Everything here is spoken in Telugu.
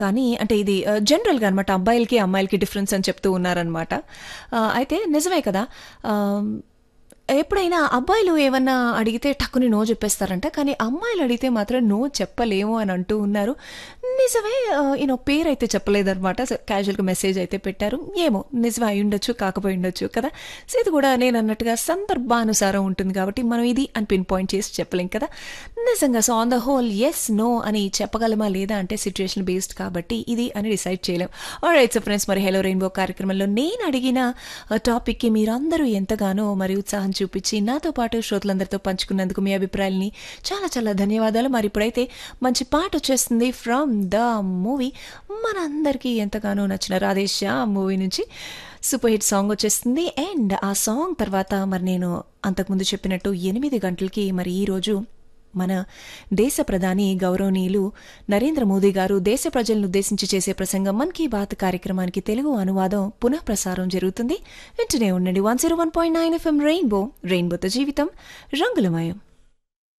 కానీ అంటే ఇది ఆహ్, జనరల్‌గా అనమాట. అబ్బాయిలకి, అమ్మాయిలకి డిఫరెన్స్ అని చెప్తూ ఉన్నారనమాట. ఆహ్, అయితే నిజమే కదా! ఆహ్, ఎప్పుడైనా అబ్బాయిలు ఏమన్నా అడిగితే టక్కుని నో చెప్పేస్తారంట. కానీ అమ్మాయిలు అడిగితే మాత్రం నో చెప్పలేము అని అంటూ ఉన్నారు. నిజమే ఆహ్, ఈయన పేరైతే చెప్పలేదనమాట. సో, క్యాజువల్‌గా మెసేజ్ అయితే పెట్టారు. ఏమో నిజమే అయ్యుండొచ్చు, కాకపోయి ఉండొచ్చు కదా! సో, ఇది కూడా నేనన్నట్టుగా సందర్భానుసారం ఉంటుంది కాబట్టి మనం ఇది అని పిన్ పాయింట్ చేసి చెప్పలేం కదా! నిజంగా so, on the whole yes, no అని చెప్పగలమా లేదా అంటే సిట్యుయేషన్ బేస్డ్ కాబట్టి ఇది అని డిసైడ్ చేయలేం. ఆల్రైట్ సో, ఫ్రెండ్స్ మరి హలో రెయిన్బో కార్యక్రమంలో నేను అడిగిన ఆహ్, టాపిక్‌కి మీరందరూ ఎంతగానో మరి ఉత్సాహం చూపించి నాతో పాటు శ్రోతలందరితో పంచుకున్నందుకు మీ అభిప్రాయాల్ని చాలా చాలా ధన్యవాదాలు. మరి ఇప్పుడైతే మంచి పాట వచ్చేస్తుంది ఫ్రమ్ ద మూవీ మనందరికీ ఎంతగానో నచ్చిన 'రాధేశ్యామ్' మూవీ నుంచి సూపర్ హిట్ సాంగ్ వచ్చేస్తుంది. అండ్ ఆ సాంగ్ తర్వాత మరి నేను అంతకుముందు చెప్పినట్టు 8 గంటలకి మరి ఈరోజు మన దేశ ప్రధాని గౌరవనీయులు నరేంద్ర మోదీ గారు దేశ ప్రజలను ఉద్దేశించి చేసే ప్రసంగం 'మన్ కీ బాత్' కార్యక్రమానికి తెలుగు అనువాదం పునః ప్రసారం జరుగుతుంది. వింటూనే ఉండండి 101.9 ఎఫ్ఎం రెయిన్బో రెయిన్బోతో జీవితం రంగులమయం.